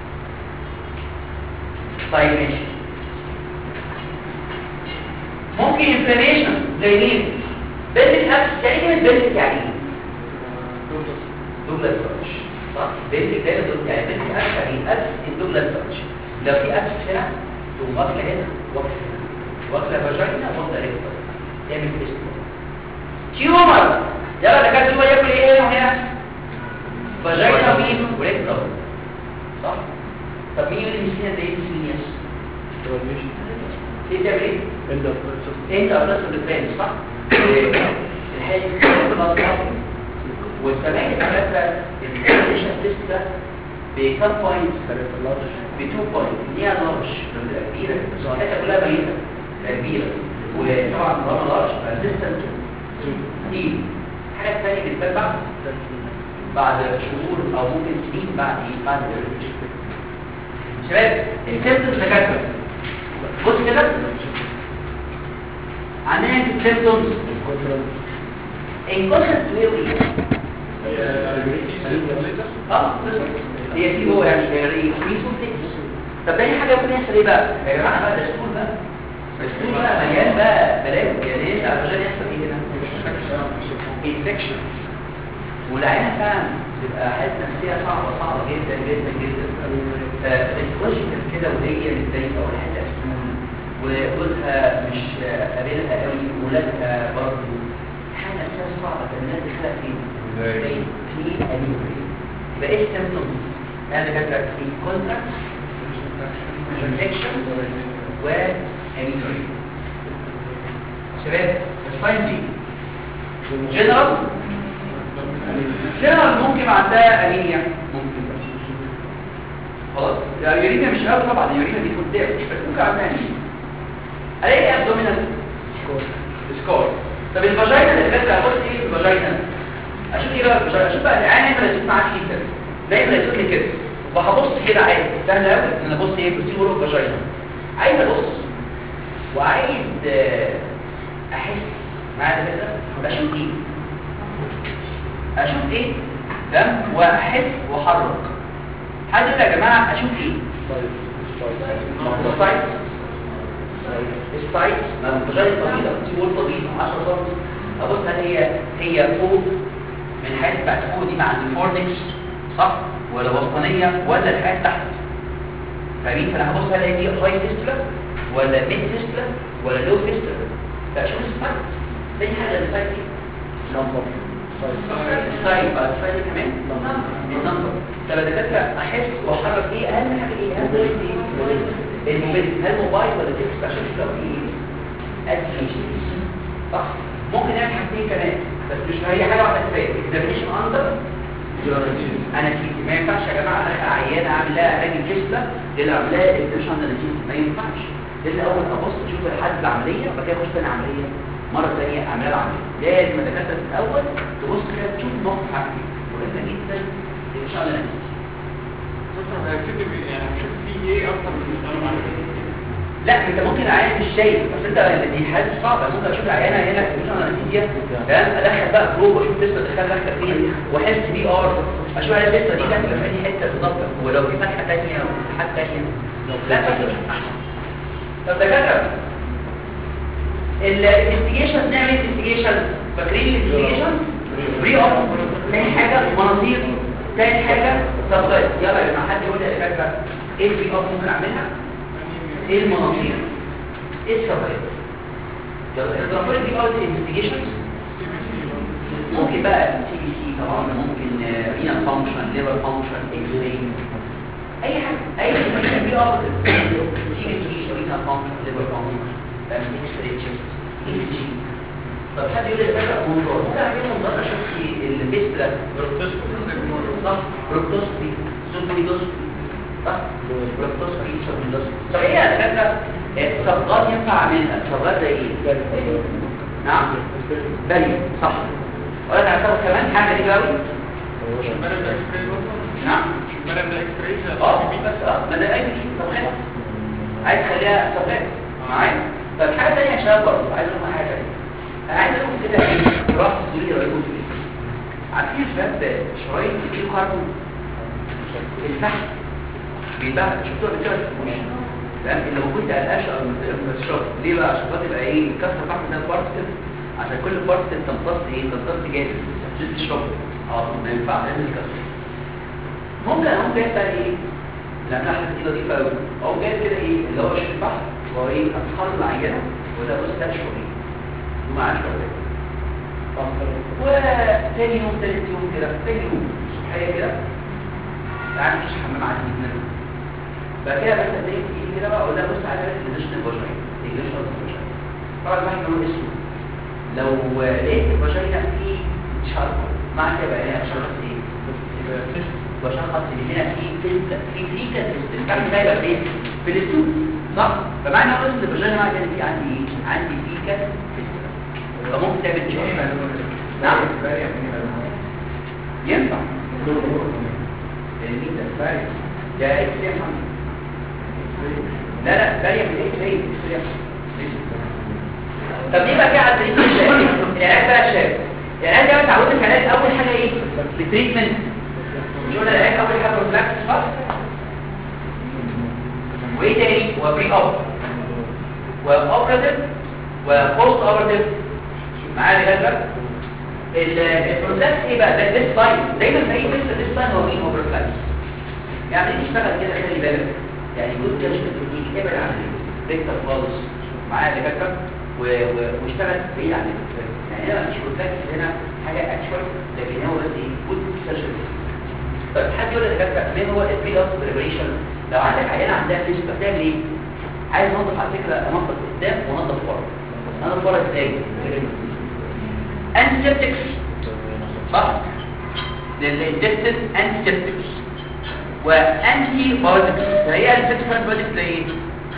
طيب ماشي ممكن انفلاميشن زي مين بلتك ابس يعني ايه بلتك يعني ايه دوبلاس سيرش صح بلتك دايما دول يعني بلتك ابس يعني ايه ابس الدوبلاس سيرش لو في ابس هنا تقوم واكله هنا واكله هنا واكله فاجينا واكله ريكتر تعمل فيستول تيومر يلا ده كان هو ياكل ايه هنا فاجينا مين وريكتر صح طب مين اللي مسكينه زي السينيس ايه تعمل ايه انت اصلا بالفعل صح الحاجه والسماعي الثلاثه الكونديشن تيست ده بكام بوينت ب 2 بوينت دي لارج كبيره الحته كلها ميته كبيره وطبعا طالما لارج ريزيستنت دي الحاجه الثانيه بتبان بعد بعد شهور او ممكن سنين بعد ايه بعد الريزيشن شباب السيمبتومز دكاتره بص كده عندنا في السيمبتومز انكوشن ويوي اه بالظبط. هي في هو يعني يعني في سوفت طب تاني حاجه ممكن يحصل ايه بقى يا جماعه بقى ده ستول بقى الستول بقى مليان بقى بلاوي يعني ايه عشان يحصل ايه هنا انفكشن والعينه فعلا بتبقى حالة نفسية صعبة صعبة جدا جدا جدا فالكوشن كده وهي متضايقة والحالة سنون وجوزها مش قابلها قوي وولادها برضه حالة نفسية صعبة الناس دخلها فين؟ في أنيوري يبقى ايه السيمتومز؟ انا كاتبه في كونتراكت انفكشن وانيوري شباب الساين دي جنرال جنرال ممكن عندها انيميا ممكن خلاص اليوريميا مش قوي طبعا اليوريميا دي قدام بس ممكن عندها انيميا الاقي ابدومينال سكور طب الفاجينا اللي فاتت هبص ايه في الفاجينا اشوف ايه بقى في الفاجينا اشوف بقى العين اللي تسمع معاك كده دايما يسوق لي كده وهبص كده عادي سهل قوي ان انا ابص ايه بصي ورا الفاجينا عايز ابص وعايز آه، احس معايا كده اشوف ايه اشوف ايه تمام واحس واحرك حد يقول يا جماعه اشوف ايه السايت السايت مجرد طويله تقول طويله 10 سم ابص هل هي هي فوق من حيث بتاعت فوق دي مع الفورنكس صح ولا وسطانيه ولا الحياه تحت فاهمين فانا هبص هل هي دي هاي فيستولا ولا ميد فيستولا ولا لو فيستولا فاشوف السايت زي حاجه السايت دي السايت بقى السايت كمان النمبر طب يا دكاتره احس واحرك ايه اهم حاجه ايه اهم حاجه ايه الموبايل هل موبايل ولا تكست عشان لو في ايه ادفيشن صح ممكن نعمل حاجتين كمان بس مش هي حاجه واحده كفايه اكزامينشن اندر انا كيسي ما ينفعش يا جماعه ادخل عيانه اعمل لها علاج الجسم دي اللي اعمل لها اكزامينشن اندر ما ينفعش دي اللي اول ابص اشوف الحد العمليه وبعد كده اخش تاني عمليه مره ثانيه اعمل لها العمليه لازم الدكاتره في الاول تبص كده تشوف نقطه حاجتين مهمه جدا ان شاء الله لا انت ممكن العيان مش شايف بس انت دي حاجه صعبه ممكن اشوف العيانه هنا في مش انستيزيا تمام ادخل بقى جروب واشوف لسه دخل دخل فين واحس بي ار اشوف هل لسه دي داخله في اي حته بالظبط ولو في فتحه ثانيه او فتحات ثانيه لا بس احسن طب دكاتره الانفستيجيشن نعمل انفستيجيشن فاكرين الانفستيجيشن بري اوف تاني حاجه مناظير تاني حاجه سبلايت يلا يا جماعه حد يقول لي يا دكاتره ايه البري اوف ممكن اعملها ايه المناظير ايه السبلايت يلا اخترافوا لي بقى الانفستيجيشنز ممكن بقى سي بي سي طبعا ممكن رينال فانكشن ليفر فانكشن اكس راي اي حاجه اي حاجه في اه تيجي تيجي شريطه فانكشن ليفر فانكشن فاهم اكس راي تشيست اي سي جي طب حد يقول لي ده موضوع ممكن اعمل منظر اشوف البيست ده صح بروكتوسكوبي سوبريدوسكوبي صح بروكتوسكوبي سوبريدوسكوبي طب ايه يا دكاتره الصبغات ينفع اعملها صبغات زي ايه نعم بالي صح ولا تعتبر كمان حاجه دي قوي نعم اه بس اه ما ده اي صبغات عايز تخليها صبغات معايا طب حاجه ثانيه يا شباب برضه عايز اقول حاجه ثانيه انا عايز اقول كده ايه راس الدنيا ويكون في عارفين يا شباب شرايط في كاربون الفحم بيتباع شفتوها بتشتغل في الكوشن تمام اللي موجود ده القشه او المستشفى ليه بقى عشان خاطر يبقى ايه كسر الفحم ده بارتكل عشان كل بارتكل تمتص ايه تمتص جاز عشان تشرب اه ما ينفعش لازم يكسر ممكن اقوم جايب بقى ايه لانها حاجه دي لطيفه قوي اقوم جايب كده ايه اللي هو شريط الفحم هو ايه اطحال معينه وده بص ده شغلي ومع شغلي وتاني يوم تالت يوم كده تاني يوم صبحيه كده تعالى مش حمام عادي جدا بقى كده بس اديك ايدي كده بقى اقول لها بص على الديشن البشري الديشن البشري طبعا الواحد لونه اسود لو لقيت البشري فيه شرط مع كده بقى هنا شرط ايه بشخص ان هنا في فيستا في فيكا فيستا بتاعت ده يبقى فين في الاسود صح فمعنى قلت البشري معنى كده في عندي ايه عندي فيكا فيستا فممكن تعمل شيء نعم ينفع المين ده فارق ده اكس يا محمد لا لا بارية من اكس راي طب ليه بقى كده على التريتمنت العلاج بقى شاب العلاج ده اتعودت في علاج اول حاجه ايه التريتمنت مش قلنا العلاج اول حاجه بروفلاكس صح وايه تاني وبري اوب واوبراتيف وبوست اوبراتيف معايا يا جدع البروفلاكس ايه بقى ده ديس ساين دايما في اي مثل ديس ساين هو مين اوبرفلاكس يعني تشتغل كده خلي بالك يعني جزء كده شوف تكنيك ابعد عن الفيكتور خالص معايا يا دكاتره واشتغل بعيد عن الفيكتور يعني هنا مفيش بروفلاكس هنا حاجه اكشوال لكن هو بس ايه جود سيرجري طيب حد يقول لي يا دكاتره مين هو البري اوف بريبريشن لو عندك عيانه عندها فيست بتعمل ايه عايز انضف على فكره انضف قدام وانضف ورا انضف ورا ازاي انتيسبتكس صح للانتستين انتيسبتكس وانتي بايوتكس هي الانتيسبتكس بايوتكس زي ايه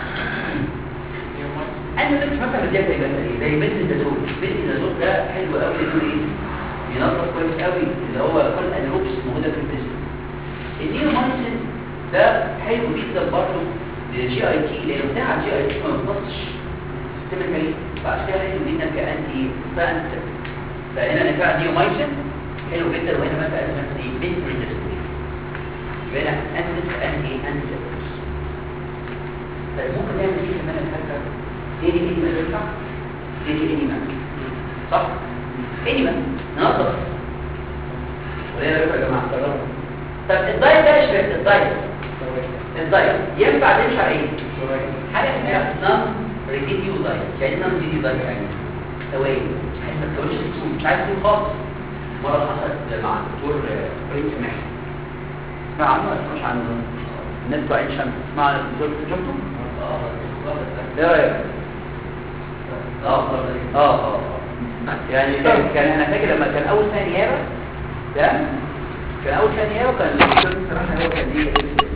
انتيسبتكس مثلا زي زي ايه زي بنزيدازول بنزيدازول ده حلو قوي انه ايه ينظف كويس قوي اللي هو كل الانروبس موجوده في الجسم النيومايسين ده حلو جدا برضه للجي اي تي لانه بتاع الجي اي تي ما بيمتصش سيستم المريء فعشان كده حلو جدا كانتي فانتيسبتكس فهنا نفع نيومايسين حلو جدا وهنا مثلا مثلا ايه بنت ريزيستنس يبقى هنا انتس انتي انتس طيب ممكن نعمل ايه كمان الفكره ايه دي انيما تنفع ايه دي انيما صح انيما ننظف ولا ايه يا جماعه طب الدايت ده اشبه الدايت الدايت ينفع تمشي على ايه حاجه اسمها نون ريديو دايت يعني نون ريديو دايت يعني ثواني عايز ما تكونش السوق مش عايز تكون خالص مرة حصلت مع الدكتور فريد سماح اسمع عنه ولا تسمعش عنه الناس بتوع عين شمس اسمع عن الدكتور شفته؟ ايه رايك؟ اه اه اه يعني كان انا فاكر لما كان اول سنه نيابه ده كان اول سنه نيابه كان الدكتور بصراحه هو كان ايه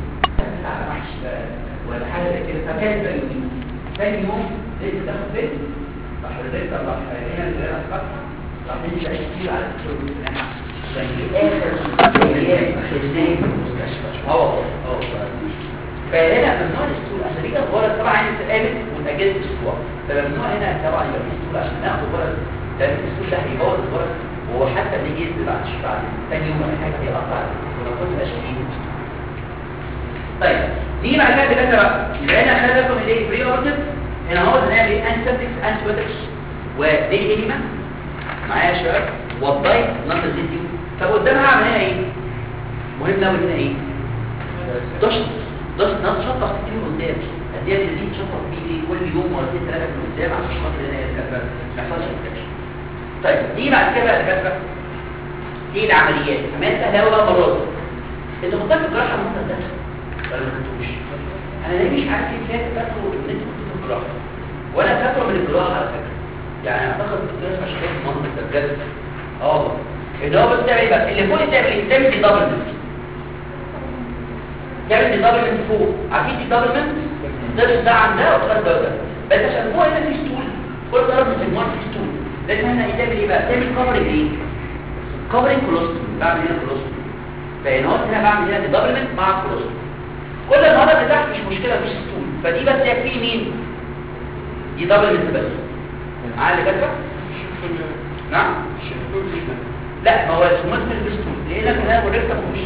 ولا حاجه زي كده فكان ثاني يوم لقيت دخل بيت راح البيت راح هنا اللي انا فاكره راح نمشي عيش كتير على الدكتور كان في اخر ايام خدناه في المستشفى اه اه فهنا ممنوع الاسطول عشان كده الغرض طبعا عايز تقابل وتاجلت اسبوع فممنوع هنا طبعا يبقى في اسطول عشان ناخد غرض لان الاسطول ده هيبوظ الغرض وهو حتى اللي يجي بعد بعد ثاني يوم ولا حاجه هيقطع ونقول مبقاش فيه طيب نيجي بعد كده كده بقى يبقى هنا خلي بالكم الايه بري اوردر هنا هو هنعمل ايه انسبتكس انتيبيوتكس ودي انيما معايا يا شباب والدايت نون ريزيديو طب قدام هعمل هنا ايه مهم قوي هنا ايه دشت دشت ناس شطف كتير قدام اديها تزيد شطف بيه كل يوم مرتين ثلاثه من قدام عشان خاطر هنا يبقى ما يحصلش انفكشن طيب دي بعد كده بقى دكاتره دي العمليات كمان سهله قوي بقى المره دي انت مختار في الجراحه المنتج ده ولا ما خدتوش انا ليه مش عارف ايه فاكر فاكره ان انت كنت في الجراحه وانا فاكره من الجراحه على فكره يعني اعتقد الدكتور اسمه شريف منطق ده بجد اه اللي هو بس تعمل ايه بقى اللي فوق تعمل ايه تعمل دي دبلمنت تعمل دي دبلمنت فوق عارفين دي دبلمنت تفصل ده عن ده وتفصل ده وده بس عشان فوق هنا في ستول كل ضرب في المواد في ستول لازم هنا ايه تعمل ايه بقى تعمل كفرنج ايه كفرنج كولوستومي بعمل هنا كولوستومي فهنا هنا بعمل هنا دي دبلمنت مع كولوستومي كل المرض اللي تحت مش مشكله مفيش ستول فدي بس يكفي مين دي دبلمنت بس معايا اللي كاتبه نعم لا ما هو السمات في البستون لانك هنا وريكتا مش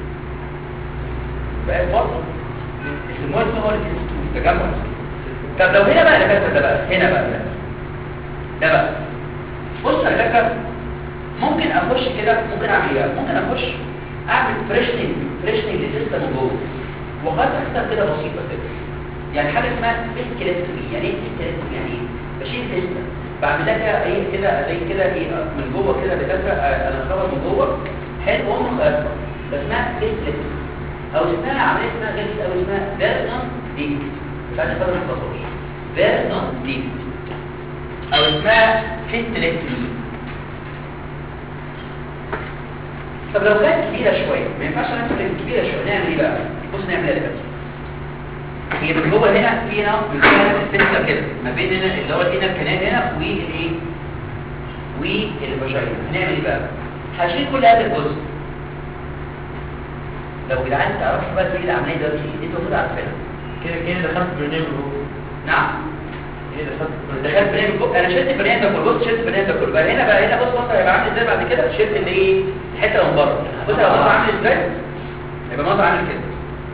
بقى برضه السمات هو اللي في البستون تجمع طب لو هنا بقى اللي ده بقى هنا بقى ده, ده بقى بص يا دكتور ممكن اخش كده ممكن اعمل ايه ممكن اخش اعمل فريشنينج فريشنينج للسيستم من جوه وقد حته كده بسيطه كده يعني حاجه اسمها اسكيلتومي يعني ايه اسكيلتومي يعني ايه بشيل سيستم بعمل لها ايه كده زي كده ايه من جوه كده بكسر انا خبر من جوه حلو وام خارجه ده اسمها اسلت او اسمها عمليه اسمها غير او اسمها فيرنون ديك مش عارف افرق البصوش فيرنون ديك او اسمها فيستلكتومي طب لو كانت كبيره شويه ما ينفعش نعمل كبيره شويه نعمل ايه بقى بص نعمل ايه دلوقتي هي من جوه هنا في هنا بنسميها السنتر كده ما بين هنا اللي هو الانر كانال هنا والايه والفاجينا هنعمل ايه بقى هشيل كل هذا الجزء لو جدعان تعرفوا بقى ايه العمليه دلوقتي انتوا المفروض عارفينها كده كده دخلت برنامج جوه نعم كده دخلت دخلت برنامج جوه. انا شلت البرنامج ده كله بص شلت البرنامج ده كله بقى هنا بقى هنا بص بص هيبقى عامل ازاي بعد كده شلت اللي ايه الحته اللي من بره بص هيبقى المنظر عامل ازاي هيبقى المنظر عامل كده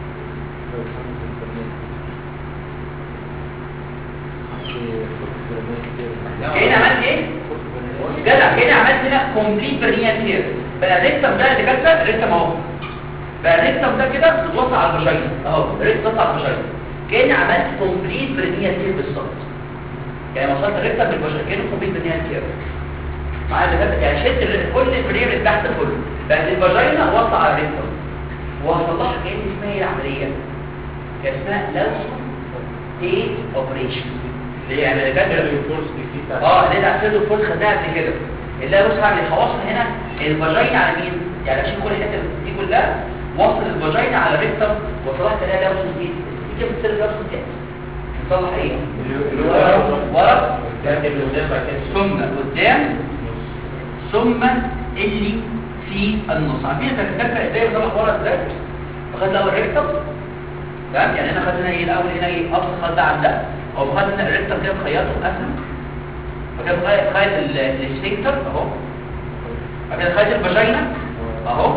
كأني عملت ايه؟ جدع كأني عملت هنا كومبليت برنيال كير بقى الريكتم ده اللي كاتبه الريكتم اهو بقى الريكتم ده كده بتوصل على الفاجينا اهو الريكتم بتوصل على الفاجينا كأني عملت كومبليت برنيال كير بالظبط يعني وصلت الريكتم بالفاجينا كأنه كومبليت برنيال كير معايا اللي كاتبه يعني شلت ال- كل البرنيال اللي تحت كله بقت الفاجينا وصل على الريكتم وهصلحها كأن اسمها ايه العمليه؟ كان اسمها لوسون تيت اوبريشن اللي يعني اللي كانت اه اللي انا اعتبره فول خدناها قبل كده اللي انا بص هعمل الحواصل هنا الفاجينا على مين يعني اشيل كل الحته دي كلها وصل الفاجينا على الريكتم وصلحت لها لوسون تيت دي كانت بتصير لوسون تيت نصلح ايه ورا ثم قدام ثم اللي في النص عارفين انت بتتذكر ازاي بنصلح ورا ازاي باخد الاول الريكتم تمام يعني انا خدت هنا ايه الاول هنا ايه ابسط خد ده عن ده او بخد هنا الريكتم كده بخيطه اسهل فكده بخيط خيط ال- السفنكتر اهو فكده خيط الفاجينا اهو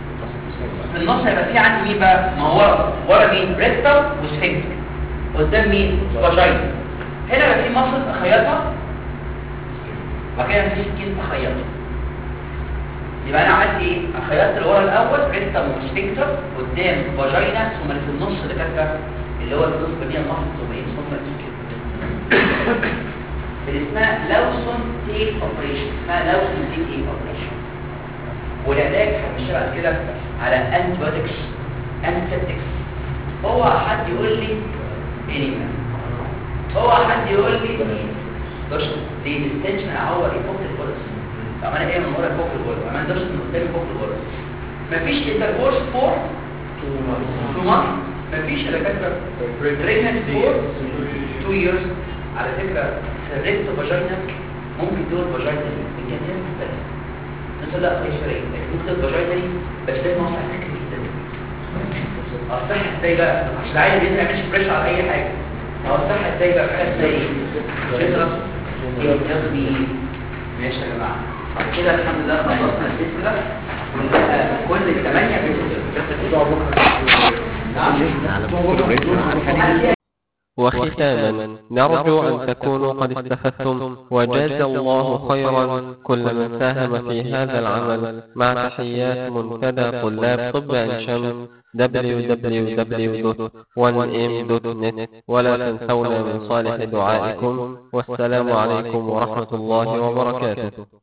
في النص هيبقى في عندي مين بقى ما هو ورا ورا مين ريكتم وسفنكتر قدام مين فاجينا هنا بقى في مصل اخيطها وبعد كده في سكين اخيطها يبقى انا عملت ايه خيطت اللي ورا الاول ريكتم وسفنكتر قدام فاجينا ثم اللي في النص اللي كانت اللي هو النص بين المصل ثم ايه ثم السكين اللي اسمها لوسون تيب اوبريشن اسمها لوسون تيب اوبريشن والعلاج هنمشي بعد كده على انتيبيوتكس انتيبيوتكس هو حد يقول لي انيما هو حد يقول لي دوش دي ديستنشن اعور ايه فوق البولس طب انا ايه من ورا فوق البولس انا دوش من قدام فوق البولس مفيش انتركورس فور تو مانث مفيش الا كاتبه بريجننت فور 2 years على فكرة الريكت فاجينا ممكن تقول فاجينا بإمكانيات مختلفة مثل لا خيش فريق ممكن تقول فاجينا بس لازم أوصل على فكرة جدا أصلح ازاي بقى عشان العيل بينزل يعملش بريش على أي حاجة أصلح ازاي بقى حاجة ازاي شكرا يغني ماشي يا جماعة كده الحمد لله خلصنا السلسلة كل الثمانية نعم وختاما نرجو أن تكونوا قد استفدتم وجاز الله خيرا كل من ساهم في هذا العمل مع تحيات منتدى طلاب طب عين شمس www.1m.net ولا تنسونا من صالح دعائكم والسلام عليكم ورحمة الله وبركاته